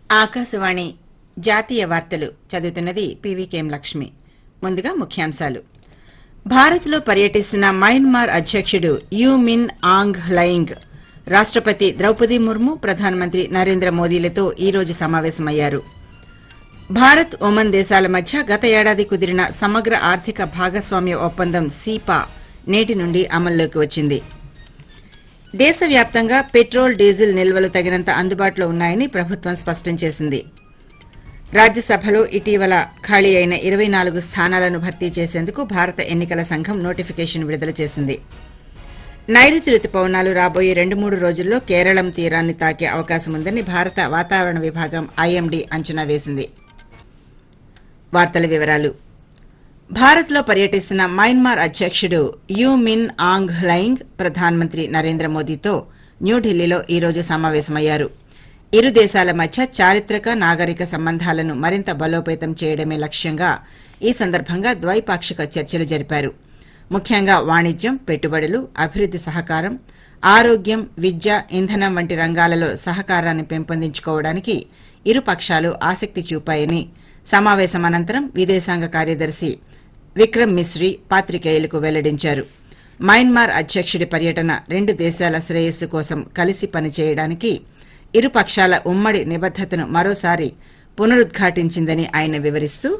ఆకాశవాణి జాతీయ వార్తలు చదువుతున్నది పీవీకేఎం లక్ష్మి ముందుగా ముఖ్యాంశాలు భారత్లో పర్యటిస్తున్న మయన్మార్ అధ్యకుడు యూ మిన్ ఆంగ్ లైంగ్ రాష్టపతి ద్రౌపది ముర్ము ప్రధానమంత్రి నరేంద్ర మోదీలతో ఈ రోజు సమావేశమయ్యారు భారత్ ఒమన్ దేశాల మధ్య గత ఏడాది కుదిరిన సమగ్ర ఆర్థిక భాగస్వామ్య ఒప్పందం సీపా నేటి నుండి అమల్లోకి వచ్చింది దేశవ్యాప్తంగా పెట్రోల్ డీజిల్ నిల్వలు తగినంత అందుబాటులో ఉన్నాయని ప్రభుత్వం స్పష్టం చేసింది రాజ్యసభలో ఇటీవల ఖాళీ అయిన ఇరవై నాలుగు స్థానాలను భర్తీ చేసేందుకు భారత ఎన్నికల సంఘం నోటిఫికేషన్ విడుదల చేసింది నైరుతి రుతుపవనాలు రాబోయే రెండు మూడు రోజుల్లో కేరళం తీరాన్ని తాకే అవకాశం ఉందని భారత వాతావరణ విభాగం ఐఎండీ అంచనా వేసింది వార్తల వివరాలు భారత్లో పర్యటిస్తున్న మయన్మార్ అధ్యకుడు యూ మిన్ ఆంగ్ లైంగ్ ప్రధానమంత్రి నరేంద్ర మోదీతో న్యూఢిల్లీలో ఈ రోజు సమావేశమయ్యారు ఇరు దేశాల మధ్య చారిత్రక నాగరిక సంబంధాలను మరింత బలోపేతం చేయడమే లక్ష్యంగా ఈ సందర్భంగా ద్వైపాక్షిక చర్చలు జరిపారు ముఖ్యంగా వాణిజ్యం పెట్టుబడులు అభివృద్ది సహకారం ఆరోగ్యం విద్య ఇంధనం వంటి రంగాలలో సహకారాన్ని పెంపొందించుకోవడానికి ఇరు పక్షాలు ఆసక్తి చూపాయని సమావేశం అనంతరం విదేశాంగ కార్యదర్శి విక్రమ్ మిశ్రీ పాత్రికేయులకు వెల్లడించారు మయన్మార్ అధ్యకుడి పర్యటన రెండు దేశాల శ్రేయస్సు కోసం కలిసి పనిచేయడానికి ఇరు పక్షాల ఉమ్మడి నిబద్దతను మరోసారి పునరుద్ఘాటించిందని ఆయన వివరిస్తూ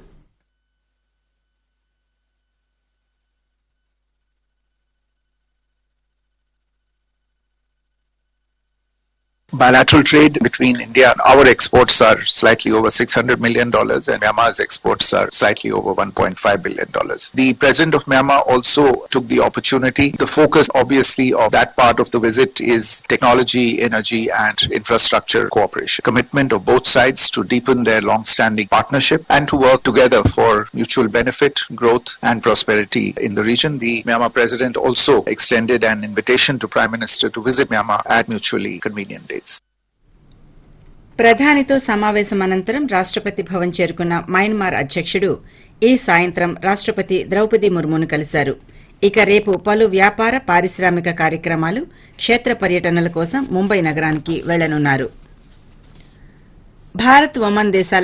Bilateral trade between India and our exports are slightly over $600 million and Myanmar's exports are slightly over $1.5 billion. The president of Myanmar also took the opportunity. The focus, obviously, of that part of the visit is technology, energy, and infrastructure cooperation. Commitment of both sides to deepen their long-standing partnership and to work together for mutual benefit, growth, and prosperity in the region. The Myanmar president also extended an invitation to Prime Minister to visit Myanmar at mutually convenient dates. ప్రధానితో సమావేశం అనంతరం రాష్టపతి భవన్ చేరుకున్న Myanmar అధ్యకుడు ఈ సాయంత్రం రాష్టపతి ద్రౌపది ముర్మును కలిశారు ఇక రేపు పలు వ్యాపార పారిశ్రామిక కార్యక్రమాలు క్షేత్ర పర్యటనల కోసం ముంబై నగరానికి వెళ్లనున్నారు భారత్ ఒమన్ దేశాల